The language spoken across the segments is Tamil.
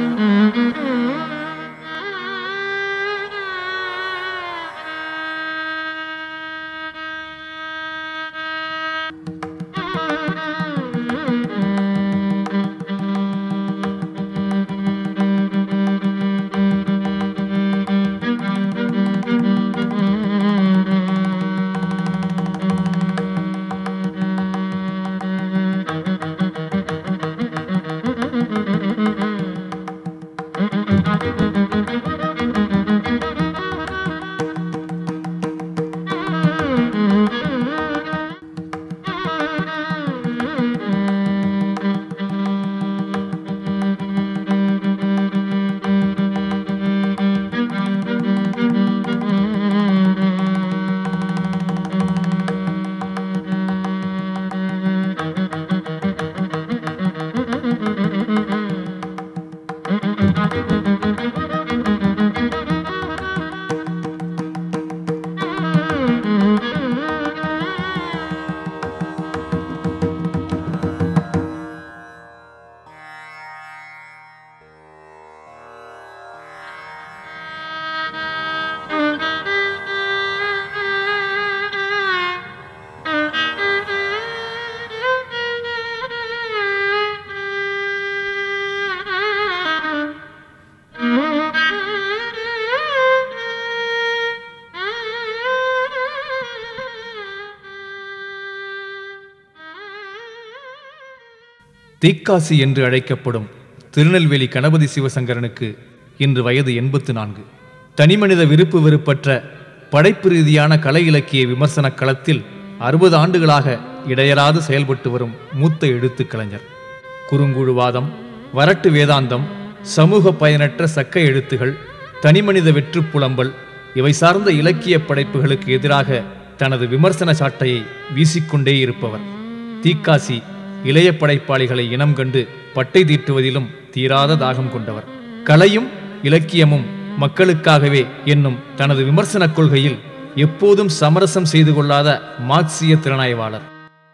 தீக்காசி என்று அழைக்கப்படும் திருநெல்வேலி கணபதி சிவசங்கரனுக்கு இன்று வயது எண்பத்து நான்கு தனிமனித விருப்பு வெறுப்பற்ற படைப்பு ரீதியான கலை இலக்கிய விமர்சன களத்தில் அறுபது ஆண்டுகளாக இடையறாது செயல்பட்டு வரும் மூத்த எழுத்துக் கலைஞர் குறுங்குழுவாதம் வரட்டு வேதாந்தம் சமூக பயனற்ற சக்க எழுத்துகள் தனிமனித வெற்றுப் புலம்பல் இவை சார்ந்த இலக்கிய படைப்புகளுக்கு எதிராக தனது விமர்சன சாட்டையை வீசிக்கொண்டே இருப்பவர் தீக்காசி இளைய படைப்பாளிகளை இனம் கண்டு பட்டை தீட்டுவதிலும் தீராத தாகம் கொண்டவர் கலையும் இலக்கியமும் மக்களுக்காகவே என்னும் தனது விமர்சனக் கொள்கையில் எப்போதும் சமரசம் செய்து கொள்ளாத மார்க்சிய திறனாய்வாளர்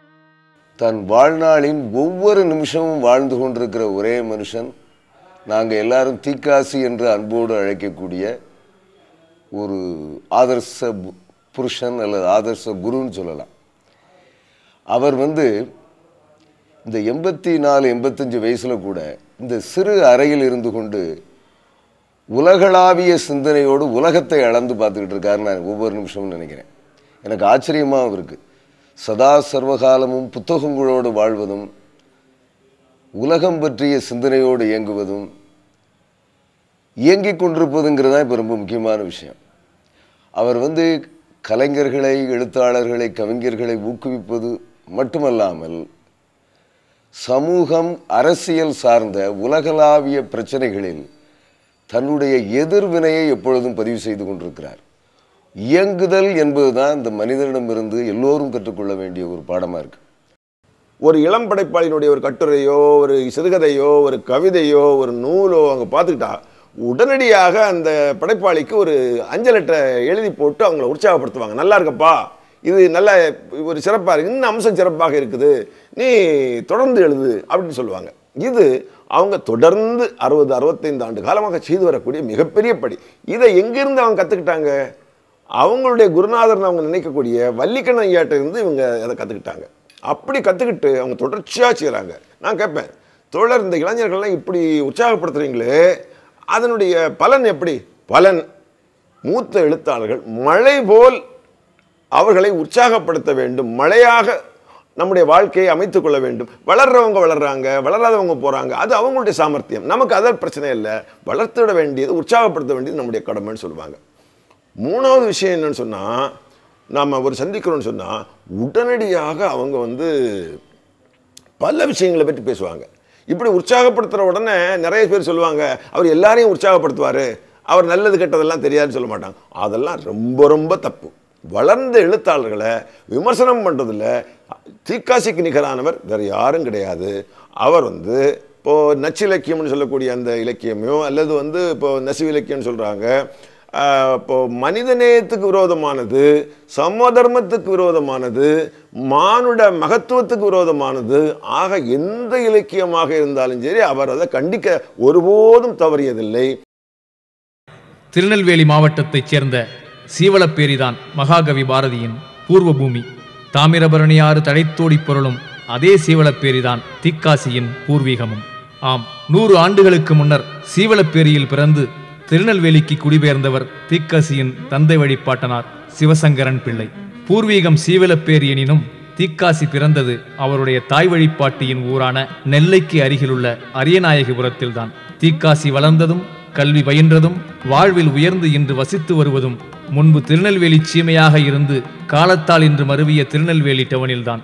தன் வாழ்நாளின் ஒவ்வொரு நிமிஷமும் வாழ்ந்து கொண்டிருக்கிற ஒரே மனுஷன் நாங்கள் எல்லாரும் தீக்காசி என்று அன்போடு அழைக்கக்கூடிய ஒரு ஆதர்ச பு- புருஷன் அல்லது ஆதர்ச குருன்னு சொல்லலாம் அவர் வந்து இந்த எண்பத்தி நாலு எண்பத்தஞ்சு வயசில் கூட இந்த சிறு அறையில் இருந்து கொண்டு உலகளாவிய சிந்தனையோடு உலகத்தை அளந்து பார்த்துக்கிட்டு இருக்காருன்னு நான் ஒவ்வொரு நிமிஷமும் நினைக்கிறேன் எனக்கு ஆச்சரியமாகவும் இருக்குது சதா சர்வகாலமும் புத்தகங்களோடு வாழ்வதும் உலகம் பற்றிய சிந்தனையோடு இயங்குவதும் இயங்கிக் கொண்டிருப்பதுங்கிறது தான் இப்போ ரொம்ப முக்கியமான விஷயம் அவர் வந்து கலைஞர்களை எழுத்தாளர்களை கவிஞர்களை ஊக்குவிப்பது மட்டுமல்லாமல் சமூகம் அரசியல் சார்ந்த உலகளாவிய பிரச்சனைகளில் தன்னுடைய எதிர்வினையை எப்பொழுதும் பதிவு செய்து கொண்டிருக்கிறார் இயங்குதல் என்பதுதான் இந்த மனிதனிடமிருந்து எல்லோரும் கற்றுக்கொள்ள வேண்டிய ஒரு பாடமாக இருக்கு ஒரு இளம் படைப்பாளியினுடைய ஒரு கட்டுரையோ ஒரு சிறுகதையோ ஒரு கவிதையோ ஒரு நூலோ அங்கே பார்த்துக்கிட்டா உடனடியாக அந்த படைப்பாளிக்கு ஒரு அஞ்சலட்டை எழுதி போட்டு அவங்கள உற்சாகப்படுத்துவாங்க நல்லா இருக்கப்பா இது நல்ல ஒரு சிறப்பாக இருக்கு இன்னும் அம்சம் சிறப்பாக இருக்குது நீ தொடர்ந்து எழுது அப்படின்னு சொல்லுவாங்க இது அவங்க தொடர்ந்து அறுபது அறுபத்தைந்து ஆண்டு காலமாக செய்து வரக்கூடிய மிகப்பெரிய படி இதை எங்கிருந்து அவங்க கற்றுக்கிட்டாங்க அவங்களுடைய குருநாதர்னு அவங்க நினைக்கக்கூடிய வள்ளிக்கண்ண ஐயாட்ட இருந்து இவங்க அதை கற்றுக்கிட்டாங்க அப்படி கற்றுக்கிட்டு அவங்க தொடர்ச்சியாக செய்கிறாங்க நான் கேட்பேன் தோழர் இந்த இளைஞர்கள்லாம் இப்படி உற்சாகப்படுத்துறீங்களே அதனுடைய பலன் எப்படி பலன் மூத்த எழுத்தாளர்கள் மழை போல் அவர்களை உற்சாகப்படுத்த வேண்டும் மழையாக நம்முடைய வாழ்க்கையை அமைத்துக் கொள்ள வேண்டும் வளர்றவங்க வளர்றாங்க வளராதவங்க போறாங்க அது அவங்களுடைய சாமர்த்தியம் நமக்கு அதல் பிரச்சனை இல்லை வளர்த்து விட வேண்டியது உற்சாகப்படுத்த வேண்டியது நம்முடைய கடமைன்னு சொல்லுவாங்க மூணாவது விஷயம் என்னன்னு சொன்னா நாம ஒரு சந்திக்கிறோம்னு சொன்னா உடனடியாக அவங்க வந்து பல விஷயங்களை பற்றி பேசுவாங்க இப்படி உற்சாகப்படுத்துற உடனே நிறைய பேர் சொல்லுவாங்க அவர் எல்லாரையும் உற்சாகப்படுத்துவார் அவர் நல்லது கெட்டதெல்லாம் தெரியாதுன்னு சொல்ல மாட்டாங்க அதெல்லாம் ரொம்ப ரொம்ப தப்பு வளர்ந்த எழுத்தாளர்களை விமர்சனம் பண்ணுறதுல தீக்காசிக்கு நிகரானவர் வேற யாரும் கிடையாது அவர் வந்து இப்போ நச்சு இலக்கியம்னு சொல்லக்கூடிய அந்த இலக்கியமோ அல்லது வந்து இப்போ நசிவு இலக்கியம்னு சொல்கிறாங்க ஆஹ், இப்போ மனிதநேயத்துக்கு விரோதமானது சமதர்மத்துக்கு விரோதமானது மானுட மகத்துவத்துக்கு விரோதமானது ஆக எந்த இலக்கியமாக இருந்தாலும் சரி அவர் அதை கண்டிக்க ஒருபோதும் தவறியதில்லை திருநெல்வேலி மாவட்டத்தைச் சேர்ந்த சீவலப்பேரிதான் மகாகவி பாரதியின் பூர்வ பூமி தாமிரபரணியாறு தழைத்தோடி பொருளும் அதே சீவலப்பேரிதான் தீக்காசியின் பூர்வீகமும் ஆம் நூறு ஆண்டுகளுக்கு முன்னர் சீவலப்பேரியில் பிறந்து திருநெல்வேலிக்கு குடிபெயர்ந்தவர் தீக்காசியின் தந்தை வழிபாட்டனார் சிவசங்கரன் பிள்ளை பூர்வீகம் சீவலப்பேரி எனினும் தீக்காசி பிறந்தது அவருடைய தாய் வழிபாட்டியின் ஊரான நெல்லைக்கு அருகிலுள்ள அரியநாயகிபுரத்தில்தான் தீக்காசி வளர்ந்ததும் கல்வி பயின்றதும் வாழ்வில் உயர்ந்து இன்று வசித்து வருவதும் முன்பு திருநெல்வேலி சீமையாக இருந்து காலத்தால் இன்று மருவிய திருநெல்வேலி டவுனில்தான்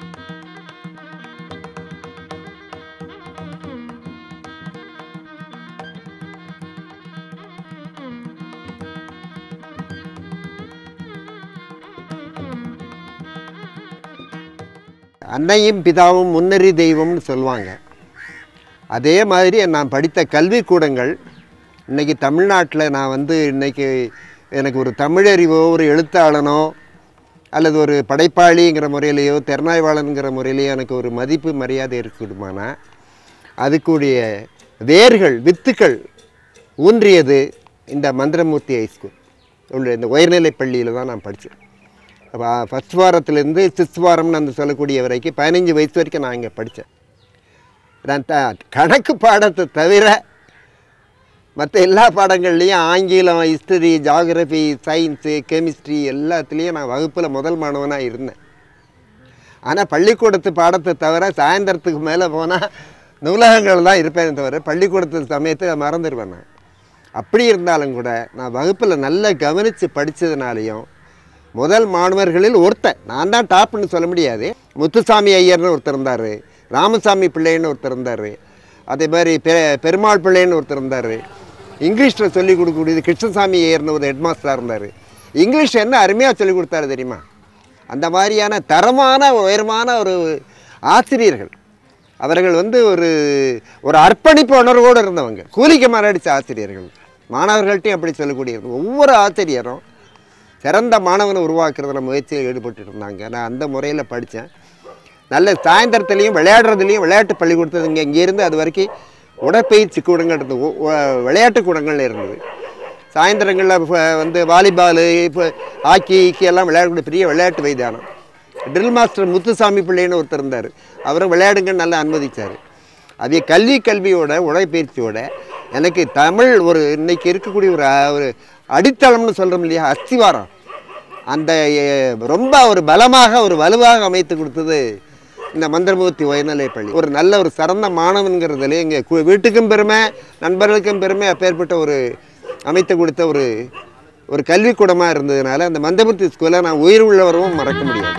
அன்னையும் பிதாவும் முன்னறி தெய்வம்னு சொல்லுவாங்க அதே மாதிரி நான் படித்த கல்விக்கூடங்கள் இன்னைக்கு தமிழ்நாட்டில் நான் வந்து இன்னைக்கு எனக்கு ஒரு தமிழறிவோ ஒரு எழுத்தாளனோ அல்லது ஒரு படைப்பாளிங்கிற முறையிலையோ திறனாய்வாளனுங்கிற முறையிலையோ எனக்கு ஒரு மதிப்பு மரியாதை இருக்கணுமானா அதுக்குடைய வேர்கள் வித்துக்கள் ஊன்றியது இந்த மந்திரமூர்த்தி ஹைஸ்கூல் உள்ள இந்த உயர்நிலைப் பள்ளியில் தான் நான் படித்தேன் ஃபஸ்ட் வாரத்துலேருந்து சிக்ஸ்த் வாரம்னு அந்த சொல்லக்கூடிய வரைக்கும் பதினஞ்சு வயசு வரைக்கும் நான் இங்கே படித்தேன் நான் த கணக்கு பாடத்தை தவிர மற்ற எல்லா பாடங்கள்லேயும் ஆங்கிலம் ஹிஸ்டரி ஜாகிரபி சயின்ஸு கெமிஸ்ட்ரி எல்லாத்துலேயும் நான் வகுப்பில் முதல் மாணவனாக இருந்தேன் ஆனால் பள்ளிக்கூடத்து பாடத்தை தவிர சாயந்தரத்துக்கு மேலே போனால் நூலகங்கள் தான் இருப்பேனே தவிர பள்ளிக்கூடத்து சமயத்தை மறந்துடுவேன் நான் அப்படி இருந்தாலும் கூட நான் வகுப்பில் நல்லா கவனித்து படித்ததுனாலையும் முதல் மாணவர்களில் ஒருத்தன் நான் தான் டாப்னு சொல்ல முடியாது முத்துசாமி ஐயர்னு ஒருத்தர் இருந்தார் ராமசாமி பிள்ளைன்னு ஒருத்தர் இருந்தார் அதே மாதிரி பெ பெருமாள் பிள்ளைன்னு ஒருத்தர் இருந்தார் இங்கிலீஷில் சொல்லிக் கொடுக்கக்கூடியது கிருஷ்ணசாமி ஐயர்னு ஒரு ஹெட்மாஸ்டராக இருந்தார் இங்கிலீஷ் என்ன அருமையாக சொல்லிக் கொடுத்தாரு தெரியுமா அந்த மாதிரியான தரமான உயரமான ஒரு ஆசிரியர்கள் அவர்கள் வந்து ஒரு ஒரு அர்ப்பணிப்பு உணர்வோடு இருந்தவங்க கூலிக்கு மரடிச்ச ஆசிரியர்கள் மாணவர்கள்ட்டையும் அப்படி சொல்லக்கூடியது ஒவ்வொரு ஆசிரியரும் சிறந்த மாணவனை உருவாக்குறதுல முயற்சியில் ஈடுபட்டு இருந்தாங்க நான் அந்த முறையில் படித்தேன் நல்ல சாயந்தரத்துலேயும் விளையாடுறதுலேயும் விளையாட்டு பள்ளிக்கூடத்தில் இங்கே இங்கேருந்து அது வரைக்கும் உடற்பயிற்சி கூடங்கள் இருந்தது ஒ- ஒ- விளையாட்டு கூடங்கள் இருந்தது சாயந்தரங்களில் வந்து வாலிபாலு இப்போ ஹாக்கி ஈக்கி எல்லாம் விளையாடக்கூடிய பெரிய விளையாட்டு மைதானம் ட்ரில் மாஸ்டர் முத்துசாமி பிள்ளைன்னு ஒருத்தர் இருந்தார் அவரும் விளையாடுங்கன்னு நல்லா அனுமதிச்சார் அதே கல்வி கல்வியோட உடற்பயிற்சியோட எனக்கு தமிழ் ஒரு இன்னைக்கு இருக்கக்கூடிய ஒரு அஹ், ஒரு அடித்தளம்னு சொல்கிறோம் இல்லையா அஸ்திவாரம் அந்த அஹ், ரொம்ப ஒரு பலமாக ஒரு வலுவாக அமைத்து கொடுத்தது இந்த மந்திரமூர்த்தி உயர்நிலைப் பள்ளி ஒரு நல்ல ஒரு சிறந்த மாணவன்கிறதுல எங்கள் வீட்டுக்கும் பெருமை நண்பர்களுக்கும் பெருமை அப்பேற்பட்ட ஒரு அமைத்து கொடுத்த ஒரு ஒரு கல்விக்கூடமாக இருந்ததுனால அந்த மந்திரமூர்த்தி ஸ்கூலை நான் உயிர் உள்ளவரும் மறக்க முடியாது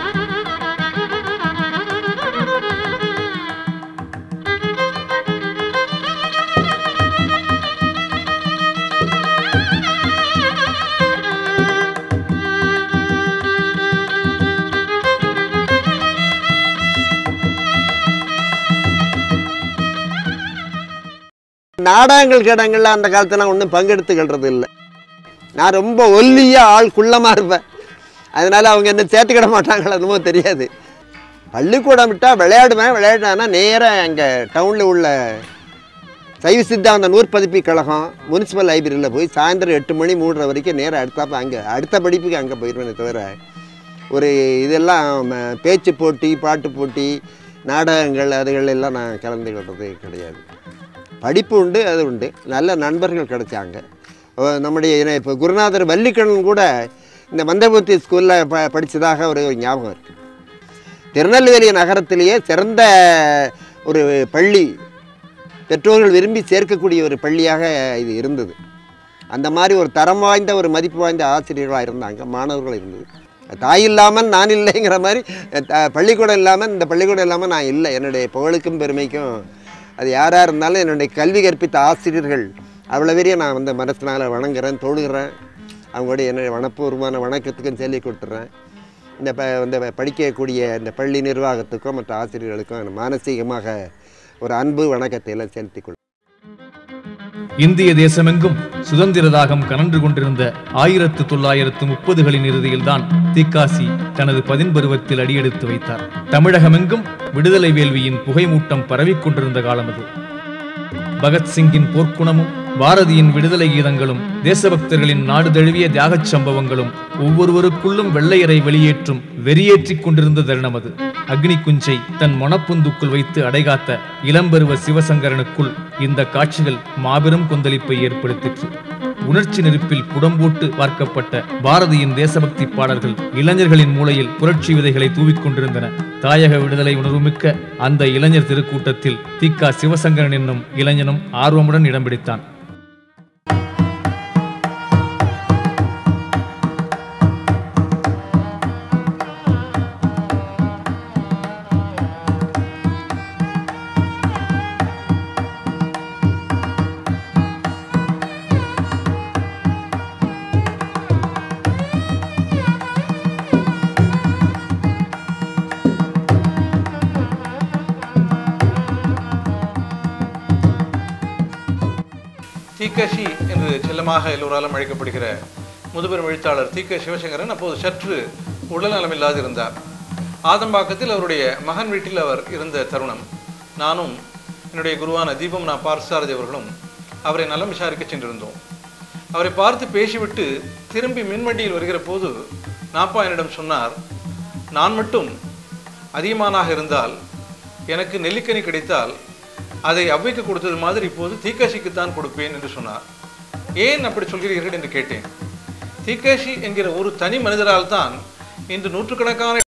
நாடகங்கள் கிடங்கள்ல அந்த காலத்துல நான் ஒன்றும் பங்கெடுத்துக்கிறது இல்லை நான் ரொம்ப ஒல்லியாக ஆள் குள்ளமாக இருப்பேன் அதனால அவங்க என்ன சேர்த்துக்கிட மாட்டாங்களோ என்னமோ தெரியாது பள்ளிக்கூடம் விட்டால் விளையாடுவேன் விளையாடுனா நேராக அங்கே டவுனில் உள்ள சைவ சித்தாந்த நூற்பதிப்பு கழகம் முனிசிபல் லைப்ரரியில் போய் சாயந்தரம் எட்டு மணி மூன்றரை வரைக்கும் நேராக அடுத்தாப்ப அங்கே அடுத்த படிப்புக்கு அங்கே போயிடுவேனே தவிர ஒரு இதெல்லாம் ம- பேச்சு போட்டி பாட்டு போட்டி நாடகங்கள் அதுகள் எல்லாம் நான் கலந்துக்கிட்டது கிடையாது படிப்பு உண்டு அது உண்டு நல்ல நண்பர்கள் கிடைச்சாங்க அஹ் நம்முடைய இப்போ குருநாதர் வள்ளிக்கண்ணன் கூட இந்த மந்தபூர்த்தி ஸ்கூலில் ப படித்ததாக ஒரு ஞாபகம் இருக்குது திருநெல்வேலி நகரத்திலேயே சிறந்த ஒரு பள்ளி பெற்றோர்கள் விரும்பி சேர்க்கக்கூடிய ஒரு பள்ளியாக இது இருந்தது அந்த மாதிரி ஒரு தரம் வாய்ந்த ஒரு மதிப்பு வாய்ந்த ஆசிரியர்களாக இருந்தாங்க மாணவர்கள் இருந்தது தாய் இல்லாமல் நான் இல்லைங்கிற மாதிரி த- பள்ளிக்கூடம் இல்லாமல் இந்த பள்ளிக்கூடம் இல்லாமல் நான் இல்லை என்னுடைய புகழுக்கும் பெருமைக்கும் அது யாராக இருந்தாலும் என்னுடைய கல்வி கற்பித்த ஆசிரியர்கள் அவ்வளோ பெரிய நான் வந்து மனசினால் வணங்குறேன் தொழுகிறேன் அவங்களுடைய என்னுடைய வனப்பூர்வமான வணக்கத்துக்கும் சொல்லி கொடுத்துட்றேன் இந்த ப இந்த படிக்கக்கூடிய இந்த பள்ளி நிர்வாகத்துக்கும் மற்ற ஆசிரியர்களுக்கும் நான் மானசீகமாக ஒரு அன்பு வணக்கத்தை எல்லாம் செலுத்திக் கொள்கிறேன் இந்திய தேசமெங்கும் சுதந்திர தாகம் கனன்று கொண்டிருந்த ஆயிரத்து தொள்ளாயிரத்து முப்பதுகளின் இறுதியில்தான் தீக்காசி தனது பதின்பருவத்தில் அடியெடுத்து வைத்தார் தமிழகமெங்கும் விடுதலை வேள்வியின் புகைமூட்டம் பரவிக் கொண்டிருந்த காலம் அது பகத்சிங்கின் போர்க்குணமும் பாரதியின் விடுதலை கீதங்களும் தேசபக்தர்களின் நாடு தழுவிய தியாகச் சம்பவங்களும் ஒவ்வொருவருக்குள்ளும் வெள்ளையரை வெளியேற்றும் வெறியேற்றிக் கொண்டிருந்த தருணம் அது அக்னி குஞ்சை தன் மணப்புந்துக்குள் வைத்து அடைகாத்த இளம்பருவ சிவசங்கரனுக்குள் இந்த காட்சிகள் மாபெரும் கொந்தளிப்பை ஏற்படுத்திற்று உணர்ச்சி நெருப்பில் புடம்போட்டு பார்க்கப்பட்ட பாரதியின் தேசபக்தி பாடல்கள் இளைஞர்களின் மூளையில் புரட்சி விதைகளை தூவிக் கொண்டிருந்தன தாயக விடுதலை உணர்வுமிக்க அந்த இளைஞர் திருக்கூட்டத்தில் திக்கா சிவசங்கரன் என்னும் இளைஞனும் ஆர்வமுடன் இடம் பிடித்தான் தீக்கஷி என்று செல்லமாக எல்லோராலும் அழைக்கப்படுகிற முதுபெரும் எழுத்தாளர் தீக்க சிவசங்கரன் அப்போது சற்று உடல்நலமில்லாது இருந்தார் ஆதம்பாக்கத்தில் அவருடைய மகன் வீட்டில் அவர் இருந்த தருணம் நானும் என்னுடைய குருவான தீபம் நான் பார்சாரதி அவர்களும் அவரை நலம் விசாரிக்க சென்றிருந்தோம் அவரை பார்த்து பேசிவிட்டு திரும்பி மின்வண்டியில் வருகிற போது நாப்பா என்னிடம் சொன்னார் நான் மட்டும் அதிகமானாக இருந்தால் எனக்கு நெல்லிக்கனி கிடைத்தால் அதை அவ்வைக்கு கொடுத்தது மாதிரி இப்போது தீக்காசிக்குத்தான் கொடுப்பேன் என்று சொன்னார் ஏன் அப்படி சொல்கிறீர்கள் என்று கேட்டேன் தீக்காசி என்கிற ஒரு தனி மனிதரால் தான் இன்று நூற்றுக்கணக்கான